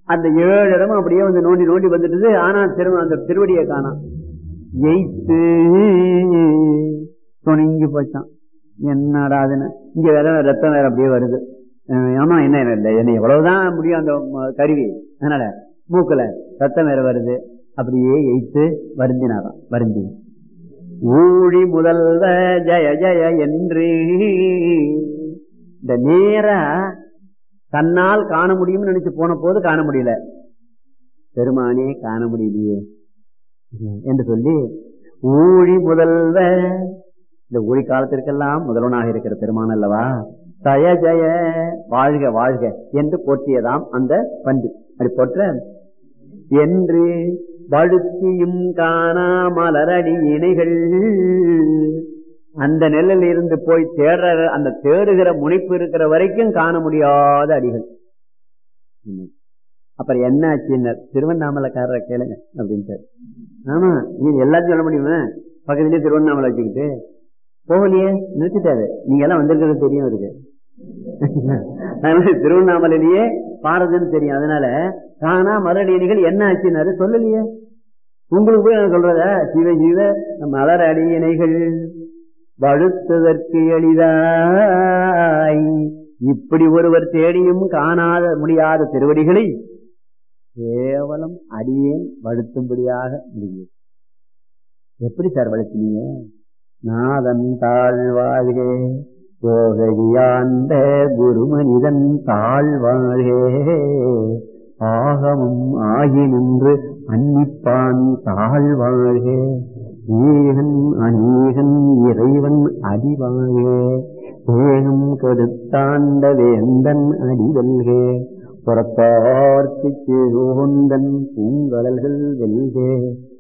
அந்த ஏழு இடமும் அப்படியே வந்து நோண்டி நோண்டி வந்துட்டு ஆனா திரும்ப அந்த திருவடியை காணாம் எய்த்து துணிங்கி போச்சான் என்னடா அதுன்னு இங்க வேற ரத்தம் வேற அப்படியே வருது அஹ் ஆமா என்ன இல்லை என்ன எவ்வளவுதான் முடியும் அந்த ம- கருவி அதனால மூக்குல ரத்தம் வேற வருது அப்படியே எய்த்து வருந்தினாராம் வருந்தி ஊழி முதல்வ ஜய ஜய என்று இந்த நேரா தன்னால் காண முடியும்னு நினைச்சு போன போது காண முடியல பெருமானே காண முடியலையே என்று சொல்லி ஊழி முதல்வ இந்த ஊழி காலத்திற்கெல்லாம் முதல்வனாக இருக்கிற பெருமான் அல்லவா ஜய ஜய வாழ்க வாழ்க என்று போற்றியதாம் அந்த பண்பு அப்படி போற்ற என்று வழுத்தியும் காணா மலரடி இணைகள் அந்த நெல்லில் இருந்து போய் தேடுற அந்த தேடுகிற முனைப்பு இருக்கிற வரைக்கும் காண முடியாத அடிகள் ம். அப்புறம் என்ன ஆச்சுன்னர் திருவண்ணாமலைக்காரரை கேளுங்க அப்படின்ட்டு ஆமா நீ எல்லாத்தையும் சொல்ல முடியுமா பக்கத்துலயே திருவண்ணாமலை வச்சுக்கிட்டு போகலையே நிறுத்திட்டாரு நீங்க எல்லாம் வந்திருக்கிறது தெரியும் இருக்கு அதனால திருவண்ணாமலையிலேயே பாரதுன்னு தெரியும் அதனால காணா மலரடியணிகள் என்ன ஆச்சுன்னாரு சொல்லலையே உங்களுக்கு போய் நான் சொல்றத சிவ சிவ மலர் அடியினைகள் வழுத்துதற்கு எளிதாய் இப்படி ஒருவர் தேடியும் காணாத முடியாத திருவடிகளை கேவலம் அடியேன் வழுத்தும்படியாக முடியும் எப்படி சார் வழுத்தினீங்க நாதன் தாழ்வாழ்கே போகழியாண்ட குருமனிதன் தாழ்வாழ்கே ஆகமும் ஆகி நின்று அன்னிப்பான் தாழ்வாழ்கே ஈகன் அநீகன் இறைவன் அடிவாழ்கே ஏகம் கெடுத்தாண்ட வேந்தன் அடிவல்கே புறத்தார்த்திக்கு பூந்தன் பூங்கடல்கள் வெல்கே